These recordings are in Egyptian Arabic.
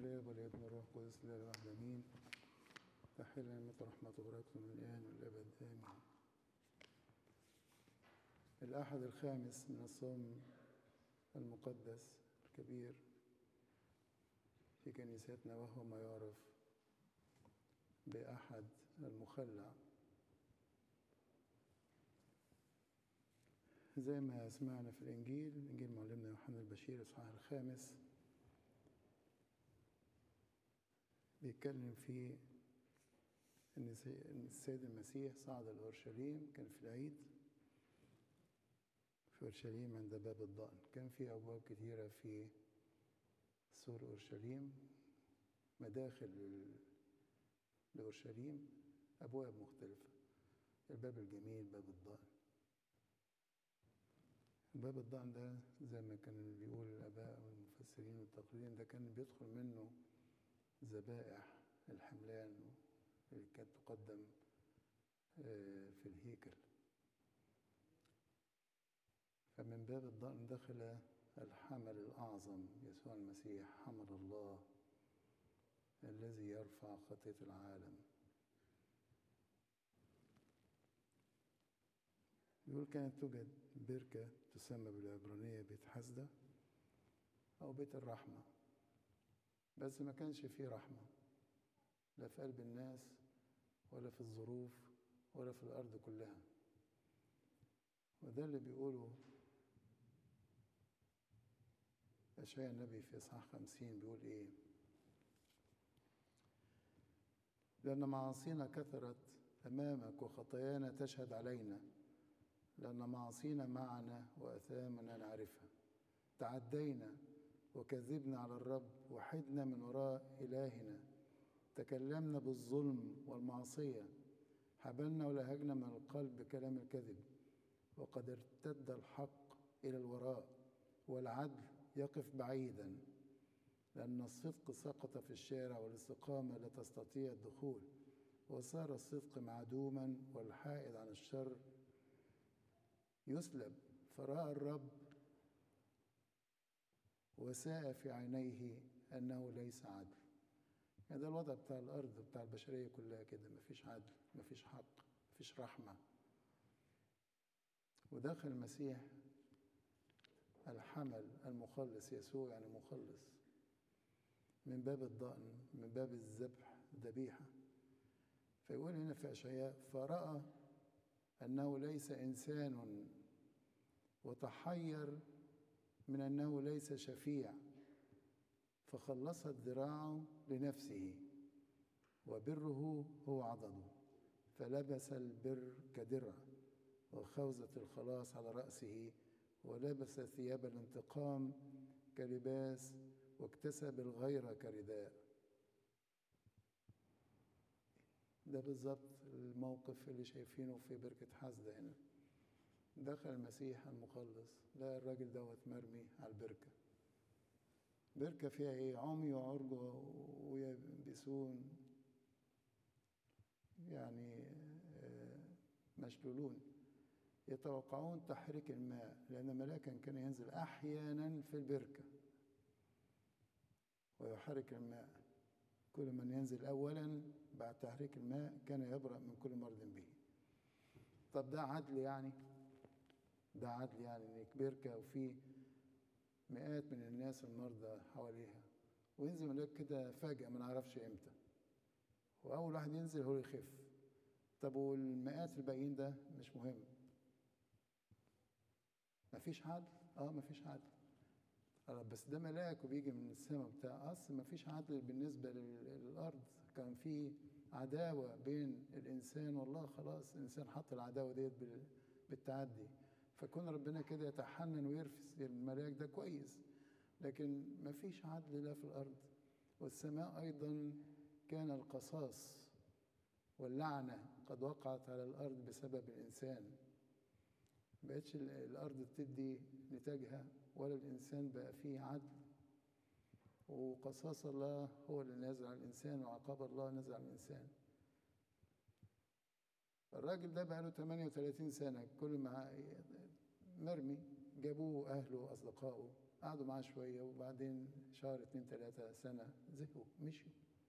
الاب والابن والروح القدس لا واحد امين تحل نعمة رحمة وبركاته من الآن والأبد آمين الأحد الخامس من الصوم المقدس الكبير في كنيستنا وهو ما يعرف بأحد المخلع زي ما سمعنا في الإنجيل إنجيل معلمنا يوحنا البشير الإصحاح الخامس بيتكلم فيه إن السيد المسيح صعد لأورشليم كان في العيد في أورشليم عند باب الضأن كان في أبواب كثيرة في سور أورشليم مداخل لأورشليم أبواب مختلفة الباب الجميل باب الضأن باب الضأن ده زي ما كان بيقول الآباء والمفسرين والتقليدين ده كان بيدخل منه ذبائح الحملان اللي كانت تقدم في الهيكل فمن باب الضأن دخل الحمل الأعظم يسوع المسيح حمل الله الذي يرفع خطية العالم يقول كانت توجد بركة تسمى بالعبرانية بيت حسدة أو بيت الرحمة بس ما كانش فيه رحمة لا في قلب الناس ولا في الظروف ولا في الأرض كلها وده اللي بيقوله أشعياء النبي في إصحاح خمسين بيقول إيه لأن معاصينا كثرت أمامك وخطايانا تشهد علينا لأن معاصينا معنا وأثامنا نعرفها تعدينا وكذبنا على الرب وحدنا من وراء إلهنا تكلمنا بالظلم والمعصية حبلنا ولهجنا من القلب بكلام الكذب وقد ارتد الحق إلى الوراء والعدل يقف بعيدا لأن الصدق سقط في الشارع والاستقامة لا تستطيع الدخول وصار الصدق معدوما والحائد عن الشر يسلب فرأى الرب وساء في عينيه أنه ليس عدل يعني ده الوضع بتاع الأرض بتاع البشرية كلها كده مفيش عدل مفيش حق مفيش رحمة ودخل المسيح الحمل المخلص يسوع يعني مخلص من باب الضأن من باب الذبح ذبيحة فيقول هنا في أشعياء فرأى أنه ليس إنسان وتحير من أنه ليس شفيع فخلصت ذراعه لنفسه وبره هو عضده فلبس البر كدرع وخوذة الخلاص على رأسه ولبس ثياب الانتقام كلباس واكتسب الغيرة كرداء ده بالظبط الموقف اللي شايفينه في بركة حسدة هنا دخل المسيح المخلص لقى الراجل دوت مرمي على البركة بركة فيها ايه عمي وعرجة ويبسون يعني مشلولون يتوقعون تحريك الماء لأن ملاكا كان ينزل أحيانا في البركة ويحرك الماء كل من ينزل أولا بعد تحريك الماء كان يبرأ من كل مرض به طب ده عدل يعني ده عدل يعني انك بركة وفي مئات من الناس المرضى حواليها وينزل ملاك كده فجأة ما نعرفش امتى وأول واحد ينزل هو يخف طب والمئات الباقيين ده مش مهم مفيش عدل اه مفيش عدل بس ده ملاك وبيجي من السماء بتاع اصل مفيش عدل بالنسبه للارض كان في عداوه بين الانسان والله خلاص الانسان حط العداوه ديت بالتعدي فكون ربنا كده يتحنن ويرفس الملاك ده كويس لكن مفيش عدل لا في الارض والسماء ايضا كان القصاص واللعنه قد وقعت على الارض بسبب الانسان بقتش الارض بتدي نتاجها ولا الانسان بقى فيه عدل وقصاص الله هو اللي نازل على الانسان وعقاب الله نازل على الانسان الراجل ده بقى له 38 سنه كل ما مرمي جابوه اهله واصدقائه قعدوا معاه شوية وبعدين شهر اتنين تلاتة سنة زهقوا مشوا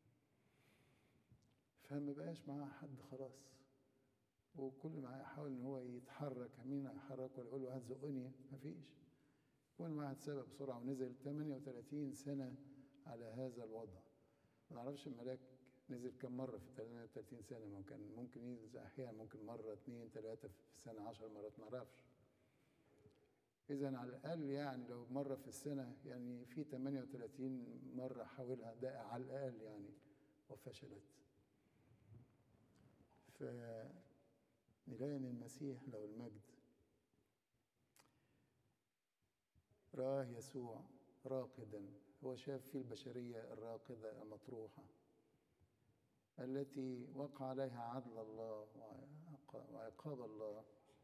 فما بقاش معاه حد خلاص وكل ما يحاول ان هو يتحرك مين هيحرك ولا يقول له هات زقني مفيش كل واحد سبق بسرعة ونزل 38 سنة على هذا الوضع ما نعرفش الملاك نزل كم مرة في 38 سنة ممكن ممكن ينزل أحيانا ممكن مرة اتنين تلاتة في السنة عشر مرات ما نعرفش إذا على الأقل يعني لو مرة في السنة يعني في 38 مرة حاولها ده على الأقل يعني وفشلت فنلاقي إن المسيح له المجد راه يسوع راقدا هو شاف في البشرية الراقدة المطروحة التي وقع عليها عدل الله وعقاب الله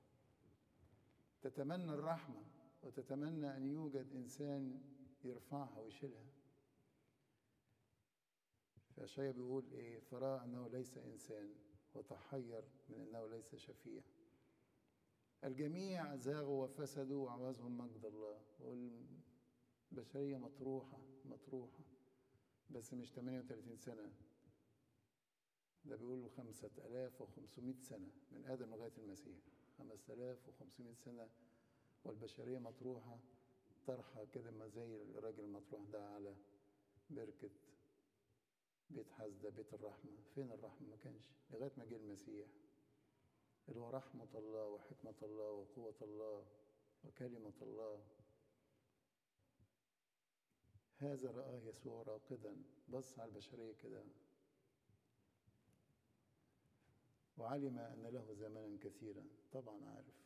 تتمنى الرحمة وتتمنى أن يوجد إنسان يرفعها ويشيلها فأشياء بيقول إيه فرأى أنه ليس إنسان وتحير من أنه ليس شفيع الجميع زاغوا وفسدوا وعوزهم مجد الله والبشرية مطروحة مطروحة بس مش 38 سنة ده بيقولوا خمسة آلاف وخمسمائة سنة من آدم لغاية المسيح خمسة آلاف وخمسمائة سنة والبشرية مطروحة طرحة كده ما زي الراجل المطروح ده على بركة بيت حزدة بيت الرحمة فين الرحمة ما كانش لغاية ما جه المسيح اللي هو رحمة الله وحكمة الله وقوة الله وكلمة الله هذا رآه يسوع راقدا بص على البشرية كده وعلم أن له زمنا كثيرا طبعا عارف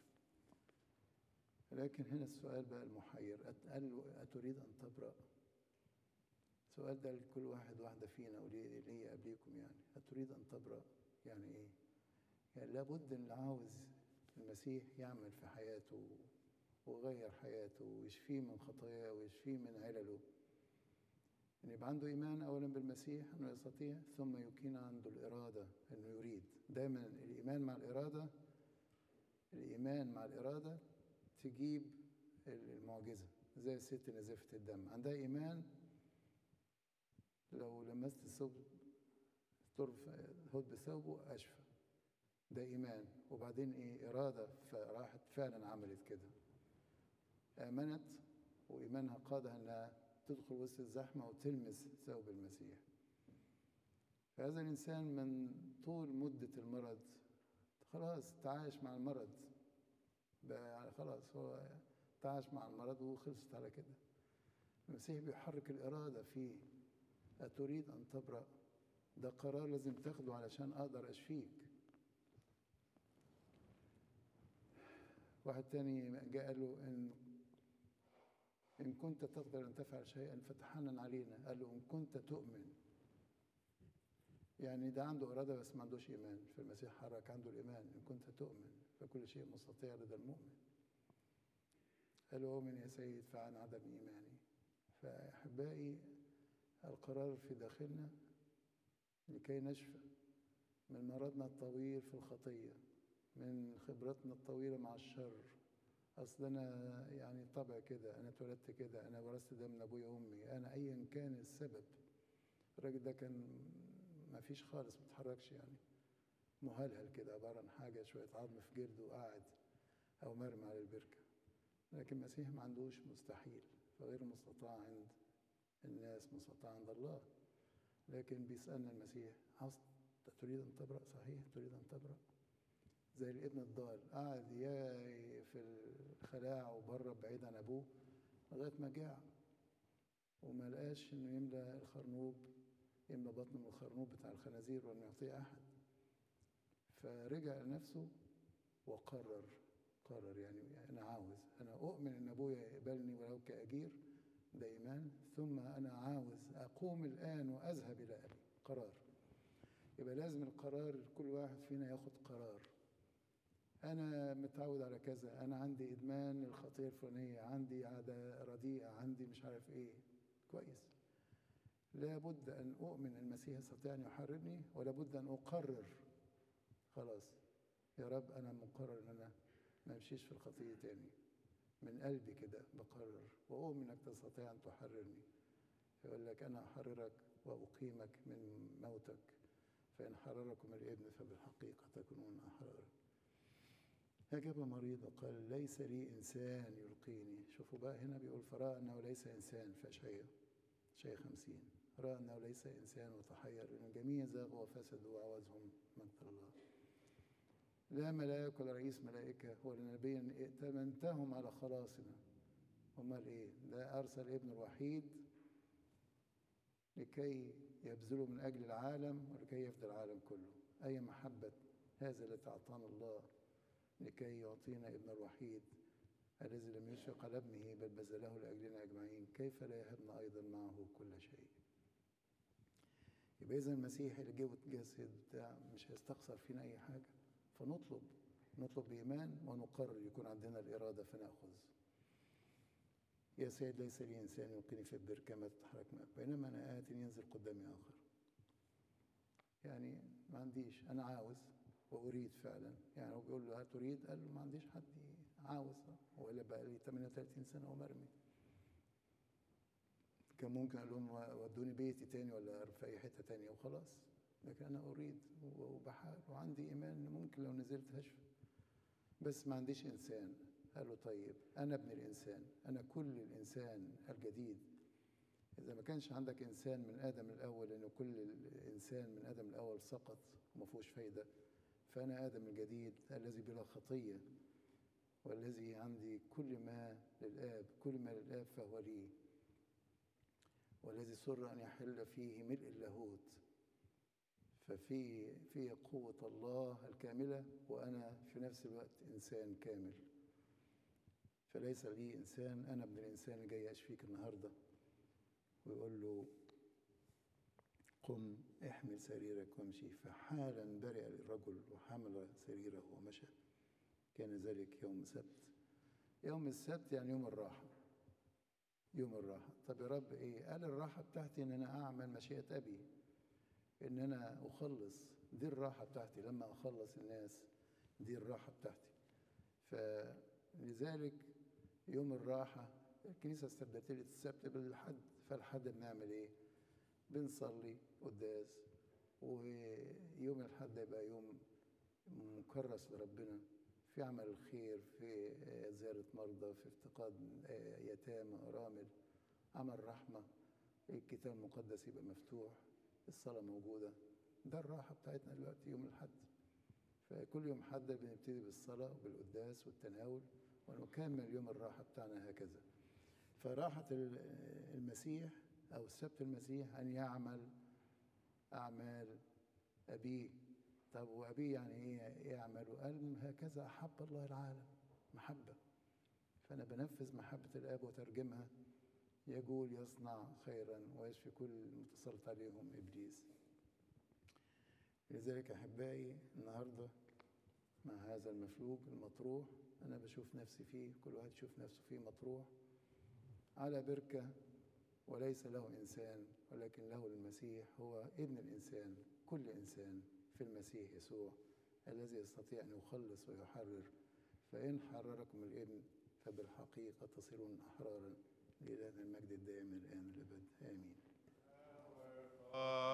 لكن هنا السؤال بقى المحير قال له أتريد أن تبرأ السؤال ده لكل واحد واحدة فينا وليه قبليكم يعني أتريد أن تبرأ يعني إيه يعني لابد اللي عاوز المسيح يعمل في حياته ويغير حياته ويشفيه من خطاياه ويشفيه من علله ان يبقى عنده ايمان اولا بالمسيح انه يستطيع ثم يكون عنده الاراده انه يريد دايما الايمان مع الاراده الايمان مع الاراده تجيب المعجزه زي الست نزفه الدم عندها ايمان لو لمست الثوب طرف هد بثوبه اشفى ده ايمان وبعدين ايه اراده فراحت فعلا عملت كده امنت وايمانها قادها انها تدخل وسط الزحمة وتلمس ثوب المسيح فهذا الإنسان من طول مدة المرض خلاص تعايش مع المرض بقى خلاص هو تعايش مع المرض وخلصت على كده المسيح بيحرك الإرادة فيه أتريد أن تبرأ ده قرار لازم تاخده علشان أقدر أشفيك واحد تاني جاء قال له إن إن كنت تقدر أن تفعل شيئا فتحنن علينا قال له إن كنت تؤمن يعني ده عنده إرادة بس ما عندوش إيمان فالمسيح حرك عنده الإيمان إن كنت تؤمن فكل شيء مستطيع لدى المؤمن قال له أؤمن يا سيد فعن عدم إيماني فأحبائي القرار في داخلنا لكي نشفى من مرضنا الطويل في الخطية من خبرتنا الطويلة مع الشر اصل انا يعني طبع كده انا اتولدت كده انا ورثت ده من ابويا وامي انا ايا كان السبب الراجل ده كان ما فيش خالص ما اتحركش يعني مهلهل كده عباره عن حاجه شويه عظم في جلده وقاعد او مرمي على البركه لكن المسيح ما عندوش مستحيل فغير مستطاع عند الناس مستطاع عند الله لكن بيسالنا المسيح تريد ان تبرأ صحيح تريد ان تبرأ زي الابن الضال قعد يا في الخلاع وبره بعيد عن ابوه لغايه ما جاع وما لقاش انه يملى الخرنوب يملى بطنه من الخرنوب بتاع الخنازير وانه يعطيه احد فرجع لنفسه وقرر قرر يعني انا عاوز انا اؤمن ان ابويا يقبلني ولو كاجير ده ايمان ثم انا عاوز اقوم الان واذهب الى ابي قرار يبقى لازم القرار كل واحد فينا ياخد قرار أنا متعود على كذا أنا عندي إدمان الخطية الفلانية عندي عادة رديئة عندي مش عارف إيه كويس لابد أن أؤمن المسيح يستطيع أن يحررني ولابد أن أقرر خلاص يا رب أنا مقرر أن أنا ما أمشيش في الخطية تاني من قلبي كده بقرر وأؤمن إنك تستطيع أن تحررني يقول لك أنا أحررك وأقيمك من موتك فإن حرركم الابن فبالحقيقة تكونون أحرارا أجاب مريض قال ليس لي إنسان يلقيني شوفوا بقى هنا بيقول فرأى أنه ليس إنسان في أشعياء أشعياء خمسين رأى أنه ليس إنسان وتحير لأن الجميع زاغوا وفسدوا وعوزهم مجد الله لا ملاك ولا رئيس ملائكة ولا نبي ائتمنتهم على خلاصنا أمال إيه؟ ده أرسل ابن الوحيد لكي يبذلوا من أجل العالم ولكي يفدى العالم كله أي محبة هذا التي أعطانا الله لكي يعطينا ابن الوحيد الذي لم يشفق على ابنه بل بذله لأجلنا أجمعين كيف لا يهبنا أيضا معه كل شيء يبقى إذا المسيح اللي جه وتجسد بتاع مش هيستخسر فينا أي حاجة فنطلب نطلب بإيمان ونقرر يكون عندنا الإرادة فنأخذ يا سيد ليس لي إنسان يلقيني في البر كما تتحرك معك بينما أنا آت ينزل قدامي آخر يعني ما عنديش أنا عاوز وأريد فعلا يعني هو بيقول له هل تريد قال له ما عنديش حد عاوز وإلا بقى لي 38 سنة ومرمي كان ممكن أقول لهم ودوني بيتي تاني ولا في أي حتة تانية وخلاص لكن أنا أريد وبحاول وعندي إيمان إن ممكن لو نزلت هشفى بس ما عنديش إنسان قال له طيب أنا ابن الإنسان أنا كل الإنسان الجديد إذا ما كانش عندك إنسان من آدم الأول لأن كل الإنسان من آدم الأول سقط وما فيهوش فايدة فأنا آدم الجديد الذي بلا خطية والذي عندي كل ما للآب كل ما للآب فهو لي والذي سر أن يحل فيه ملء اللاهوت ففي في قوة الله الكاملة وأنا في نفس الوقت إنسان كامل فليس لي إنسان أنا ابن الإنسان اللي جاي أشفيك النهاردة ويقول له قم احمل سريرك وامشي فحالا برئ الرجل وحمل سريره ومشى كان ذلك يوم السبت يوم السبت يعني يوم الراحة يوم الراحة طب يا رب ايه قال الراحة بتاعتي ان انا اعمل مشيئة ابي ان انا اخلص دي الراحة بتاعتي لما اخلص الناس دي الراحة بتاعتي فلذلك يوم الراحة الكنيسة استبدلت لي السبت بالحد فالحد بنعمل ايه بنصلي قداس ويوم الحد يبقى يوم مكرس لربنا في عمل الخير في زيارة مرضى في افتقاد يتامى أرامل عمل رحمة الكتاب المقدس يبقى مفتوح الصلاة موجودة ده الراحة بتاعتنا دلوقتي يوم الحد فكل يوم حد بنبتدي بالصلاة وبالقداس والتناول ونكمل يوم الراحة بتاعنا هكذا فراحة المسيح أو السبت المسيح أن يعمل أعمال أبيه طب وأبيه يعني إيه يعمل قال هكذا أحب الله العالم محبة فأنا بنفذ محبة الآب وترجمها يقول يصنع خيرا ويشفي كل المتسلط عليهم إبليس لذلك أحبائي النهاردة مع هذا المفلوج المطروح أنا بشوف نفسي فيه كل واحد يشوف نفسه فيه مطروح على بركة وليس له إنسان ولكن له المسيح هو ابن الإنسان كل إنسان في المسيح يسوع الذي يستطيع أن يخلص ويحرر فإن حرركم الابن فبالحقيقة تصيرون أحرارا لإله المجد الدائم الآن والأبد آمين